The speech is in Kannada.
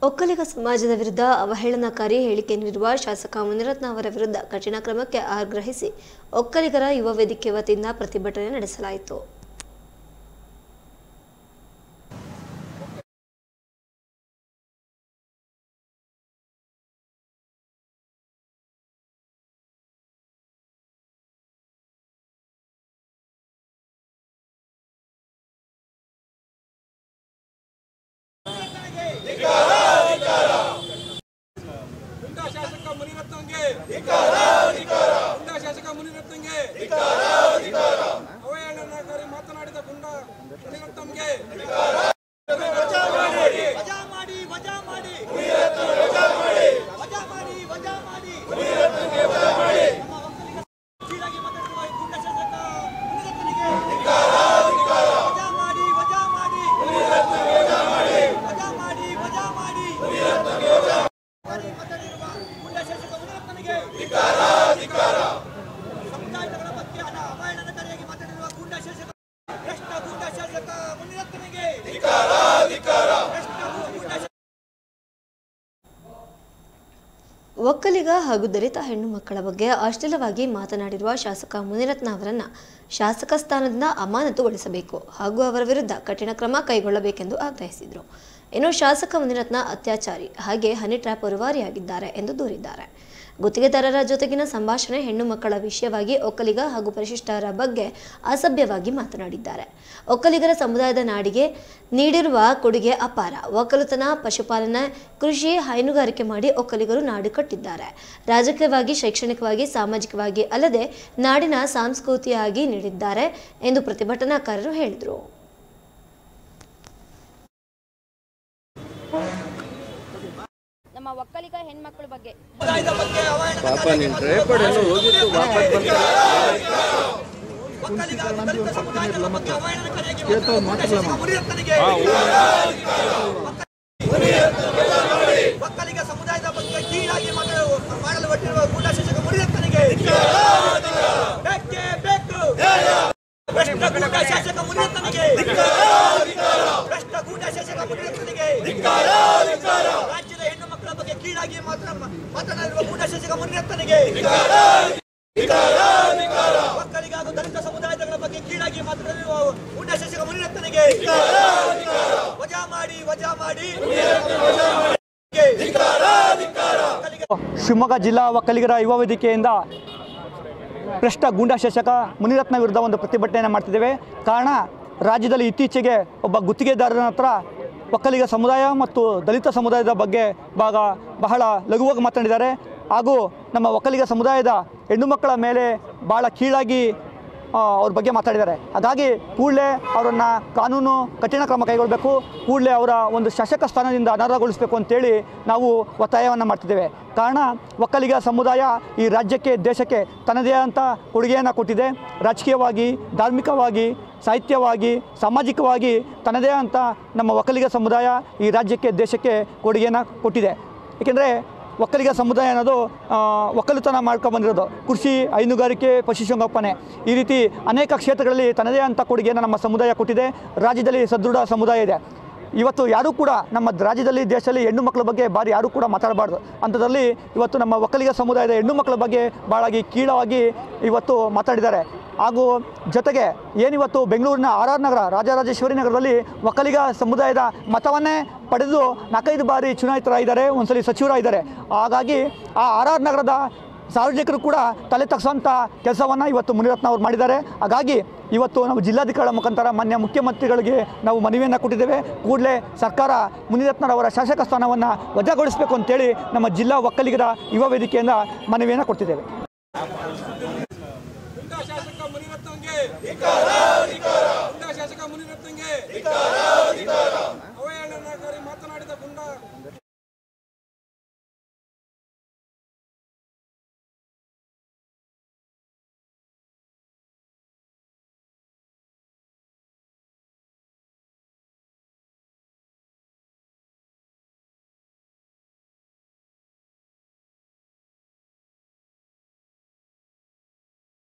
ಒಕ್ಕಲಿಗ ಸಮಾಜದ ವಿರುದ್ಧ ಅವಹೇಳನಕಾರಿ ಹೇಳಿಕೆ ನೀಡಿರುವ ಶಾಸಕ ಮುನಿರತ್ನ ಅವರ ವಿರುದ್ಧ ಕಠಿಣ ಕ್ರಮಕ್ಕೆ ಆಗ್ರಹಿಸಿ ಒಕ್ಕಲಿಗರ ಯುವ ವೇದಿಕೆ ವತಿಯಿಂದ ಪ್ರತಿಭಟನೆ ನಡೆಸಲಾಯಿತು ಗುಂಡಾ ಶಾಸಕ ಮುನಿರತ್ನಂಗೆ ಗುಂಡಾ ಶಾಸಕ ಮುನಿರತ್ನಂಗೆ ಅವಹೇಳನಕಾರಿ ಮಾತನಾಡಿದ ಗುಂಡಾ ಮುನಿರತ್ನಂಗೆ ವಜಾ ಮಾಡಿ ವಜಾ ಮಾಡಿ ವಜಾ ಮಾಡಿ ವಜಾ ಮಾಡಿ ನಮ್ಮ ಒಕ್ಕಲಿಗ ಕೀಳಾಗಿ ಮಾತಾಡುವ ಈ ಗುಂಡ ಶಾಸಕ ಮುನಿರತ್ನನಿಗೆ ವಜಾ ಮಾಡಿ ವಜಾ ಮಾಡಿ ವಜಾ ಮಾಡಿ ವಜಾ ಮಾಡಿ ಮಾತಾಡಿರುವ ಗುಂಡ ಶಾಸಕ ಮುನಿರತ್ನನಿಗೆ ಸಮುದಾಯಗಳ ಬಗ್ಗೆ ಹಣ ಅವಹೇಳನಕಾರಿಯಾಗಿ ಮಾತಾಡಿರುವ ಗುಂಡ ಶಾಸಕ ಭ್ರಷ್ಟ ಗುಂಡ ಶಾಸಕ ಮುನಿರತ್ನನಿಗೆ ಭ್ರಷ್ಟ ಗುಂಡ ಶಾಸಕ ಒಕ್ಕಲಿಗ ಹಾಗೂ ದಲಿತ ಹೆಣ್ಣು ಮಕ್ಕಳ ಬಗ್ಗೆ ಅಶ್ಲೀಲವಾಗಿ ಮಾತನಾಡಿರುವ ಶಾಸಕ ಮುನಿರತ್ನ ಅವರನ್ನ ಶಾಸಕ ಸ್ಥಾನದಿಂದ ಅಮಾನತುಗೊಳಿಸಬೇಕು ಹಾಗೂ ಅವರ ವಿರುದ್ಧ ಕಠಿಣ ಕ್ರಮ ಕೈಗೊಳ್ಳಬೇಕೆಂದು ಆಗ್ರಹಿಸಿದರು ಇನ್ನು ಶಾಸಕ ಮುನಿರತ್ನ ಅತ್ಯಾಚಾರಿ ಹಾಗೆ ಹನಿ ಟ್ರ್ಯಾಪ್ ಉರುವಾರಿಯಾಗಿದ್ದಾರೆ ಎಂದು ದೂರಿದ್ದಾರೆ ಗುತ್ತಿಗೆದಾರರ ಜೊತೆಗಿನ ಸಂಭಾಷಣೆ ಹೆಣ್ಣು ಮಕ್ಕಳ ವಿಷಯವಾಗಿ ಒಕ್ಕಲಿಗ ಹಾಗೂ ಪರಿಶಿಷ್ಟರ ಬಗ್ಗೆ ಅಸಭ್ಯವಾಗಿ ಮಾತನಾಡಿದ್ದಾರೆ ಒಕ್ಕಲಿಗರ ಸಮುದಾಯದ ನಾಡಿಗೆ ನೀಡಿರುವ ಕೊಡುಗೆ ಅಪಾರ ಒಕ್ಕಲುತನ ಪಶುಪಾಲನೆ ಕೃಷಿ ಹೈನುಗಾರಿಕೆ ಮಾಡಿ ಒಕ್ಕಲಿಗರು ನಾಡು ಕಟ್ಟಿದ್ದಾರೆ ರಾಜಕೀಯವಾಗಿ ಶೈಕ್ಷಣಿಕವಾಗಿ ಸಾಮಾಜಿಕವಾಗಿ ಅಲ್ಲದೆ ನಾಡಿನ ಸಂಸ್ಕೃತಿಯಾಗಿ ನೀಡಿದ್ದಾರೆ ಎಂದು ಪ್ರತಿಭಟನಾಕಾರರು ಹೇಳಿದರು ನಮ್ಮ ಒಕ್ಕಲಿಗ ಹೆಣ್ಮಕ್ಳ ಬಗ್ಗೆ ಸಮುದಾಯದ ಬಗ್ಗೆ ಪಾಪ ನೀನು ಟ್ರೈಪಾಡ್ ಎಲ್ಲ ಹೋಗಿತ್ತು ವಾಪಸ್ ಬಂದ ಒಕ್ಕಲಿಗ ದಲಿತ ಸಮುದಾಯದ ಬಗ್ಗೆ ಅವಹೇಳನಕಾರಿಯಾಗಿ ಮಾತನಾಡಿರುವ ಮುನಿರತ್ನನಿಗೆ ಒಕ್ಕಲಿಗ ಸಮುದಾಯದ ಬಗ್ಗೆ ಕೀಳಾಗಿ ಮಾತನಾಡುವ ಮಾಡಲು ಹೊಟ್ಟಿರುವ ಗೂಢ ಶಾಸಕ ಮುನಿರತ್ನನಿಗೆ ಬೇಕೇ ಬೇಕು ಭ್ರಷ್ಟ ಗೂಢ ಶಾಸಕ ಮುನಿರತ್ನನಿಗೆ ಭ್ರಷ್ಟ ಗೂಢ ಶಾಸಕ ಮುನಿರತ್ನನಿಗೆ ರಾಜ್ಯದ ಹೆಣ್ಣು ಮಕ್ಕಳ ಬಗ್ಗೆ ಕೀಳಾಗಿ ಮಾತ್ರ ಮಾತನಾಡಿರುವ ಗೂಢ ಶಾಸಕ ಮುನಿರತ್ನನಿಗೆ ಒಕ್ಕಲಿಗ ಹಾಗೂ ದಲಿತ ಸಮುದಾಯಗಳ ಬಗ್ಗೆ ಕೀಳಾಗಿ ಮಾತನಾಡಿರುವ ಗೂಢ ಶಾಸಕ ಮುನಿರತ್ನನಿಗೆ ವಜಾ ಮಾಡಿ ವಜಾ ಮಾಡಿ ಶಿವಮೊಗ್ಗ ಜಿಲ್ಲಾ ಒಕ್ಕಲಿಗರ ಯುವ ವೇದಿಕೆಯಿಂದ ಭ್ರಷ್ಟ ಗೂಂಡಾ ಶಾಸಕ ಮುನಿರತ್ನ ವಿರುದ್ಧ ಒಂದು ಪ್ರತಿಭಟನೆಯನ್ನು ಮಾಡ್ತಿದ್ದೇವೆ ಕಾರಣ ರಾಜ್ಯದಲ್ಲಿ ಇತ್ತೀಚೆಗೆ ಒಬ್ಬ ಗುತ್ತಿಗೆದಾರನ ಹತ್ರ ಒಕ್ಕಲಿಗ ಸಮುದಾಯ ಮತ್ತು ದಲಿತ ಸಮುದಾಯದ ಬಗ್ಗೆ ಭಾಗ ಬಹಳ ಲಘುವಾಗಿ ಮಾತನಾಡಿದ್ದಾರೆ ಹಾಗೂ ನಮ್ಮ ಒಕ್ಕಲಿಗ ಸಮುದಾಯದ ಹೆಣ್ಣು ಮಕ್ಕಳ ಮೇಲೆ ಭಾಳ ಕೀಳಾಗಿ ಆ, ಅವ್ರ ಬಗ್ಗೆ ಮಾತಾಡಿದ್ದಾರೆ ಹಾಗಾಗಿ ಕೂಡಲೇ ಅವರನ್ನು ಕಾನೂನು ಕಠಿಣ ಕ್ರಮ ಕೈಗೊಳ್ಳಬೇಕು ಕೂಡಲೇ ಅವರ ಒಂದು ಶಾಸಕ ಸ್ಥಾನದಿಂದ ಅನರ್ಹಗೊಳಿಸಬೇಕು ಅಂತೇಳಿ ನಾವು ಒತ್ತಾಯವನ್ನು ಮಾಡ್ತಿದ್ದೇವೆ ಕಾರಣ ಒಕ್ಕಲಿಗ ಸಮುದಾಯ ಈ ರಾಜ್ಯಕ್ಕೆ ದೇಶಕ್ಕೆ ತನ್ನದೇ ಆದಂಥ ಕೊಡುಗೆಯನ್ನು ಕೊಟ್ಟಿದೆ ರಾಜಕೀಯವಾಗಿ ಧಾರ್ಮಿಕವಾಗಿ ಸಾಹಿತ್ಯವಾಗಿ ಸಾಮಾಜಿಕವಾಗಿ ತನ್ನದೇ ಅಂತ ನಮ್ಮ ಒಕ್ಕಲಿಗ ಸಮುದಾಯ ಈ ರಾಜ್ಯಕ್ಕೆ ದೇಶಕ್ಕೆ ಕೊಡುಗೆಯನ್ನು ಕೊಟ್ಟಿದೆ ಏಕೆಂದರೆ ಒಕ್ಕಲಿಗ ಸಮುದಾಯ ಅನ್ನೋದು ಆ, ಒಕ್ಕಲುತನ ಮಾಡ್ಕೊಂಡು ಬಂದಿರೋದು ಕೃಷಿ ಹೈನುಗಾರಿಕೆ ಪಶುಸಂಗೋಪನೆ ಈ ರೀತಿ ಅನೇಕ ಕ್ಷೇತ್ರಗಳಲ್ಲಿ ತನ್ನದೇ ಅಂತ ಕೊಡುಗೆಯನ್ನು ನಮ್ಮ ಸಮುದಾಯ ಕೊಟ್ಟಿದೆ ರಾಜ್ಯದಲ್ಲಿ ಸದೃಢ ಸಮುದಾಯ ಇದೆ ಇವತ್ತು ಯಾರೂ ಕೂಡ ನಮ್ಮ ರಾಜ್ಯದಲ್ಲಿ ದೇಶದಲ್ಲಿ ಹೆಣ್ಣು ಮಕ್ಕಳ ಬಗ್ಗೆ ಬಾರಿ ಯಾರೂ ಕೂಡ ಮಾತಾಡಬಾರ್ದು ಅಂಥದ್ರಲ್ಲಿ ಇವತ್ತು ನಮ್ಮ ಒಕ್ಕಲಿಗ ಸಮುದಾಯದ ಹೆಣ್ಣು ಮಕ್ಕಳ ಬಗ್ಗೆ ಭಾಳಾಗಿ ಕೀಳವಾಗಿ ಇವತ್ತು ಮಾತಾಡಿದ್ದಾರೆ ಹಾಗೂ ಜೊತೆಗೆ ಏನಿವತ್ತು ಬೆಂಗಳೂರಿನ ಆರ್ ಆರ್ ನಗರ ರಾಜರಾಜೇಶ್ವರಿ ನಗರದಲ್ಲಿ ಒಕ್ಕಲಿಗ ಸಮುದಾಯದ ಮತವನ್ನೇ ಪಡೆದು ನಾಲ್ಕೈದು ಬಾರಿ ಚುನಾಯಿತರಾಗಿದ್ದಾರೆ ಒಂದ್ಸಲಿ ಸಚಿವರಾಗಿದ್ದಾರೆ ಹಾಗಾಗಿ ಆ ಆರ್ ಆರ್ ನಗರದ ಸಾರ್ವಜನಿಕರು ಕೂಡ ತಲೆ ತಗ್ಸೋಂಥ ಕೆಲಸವನ್ನು ಇವತ್ತು ಮುನಿರತ್ನ ಅವರು ಮಾಡಿದ್ದಾರೆ ಹಾಗಾಗಿ ಇವತ್ತು ನಾವು ಜಿಲ್ಲಾಧಿಕಾರಿಗಳ ಮುಖಾಂತರ ಮಾನ್ಯ ಮುಖ್ಯಮಂತ್ರಿಗಳಿಗೆ ನಾವು ಮನವಿಯನ್ನು ಕೊಟ್ಟಿದ್ದೇವೆ ಕೂಡಲೇ ಸರ್ಕಾರ ಮುನಿರತ್ನರವರ ಶಾಸಕ ಸ್ಥಾನವನ್ನು ವಜಾಗೊಳಿಸಬೇಕು ಅಂತೇಳಿ ನಮ್ಮ ಜಿಲ್ಲಾ ಒಕ್ಕಲಿಗರ ಯುವ ವೇದಿಕೆಯಿಂದ ಮನವಿಯನ್ನು ಕೊಡ್ತಿದ್ದೇವೆ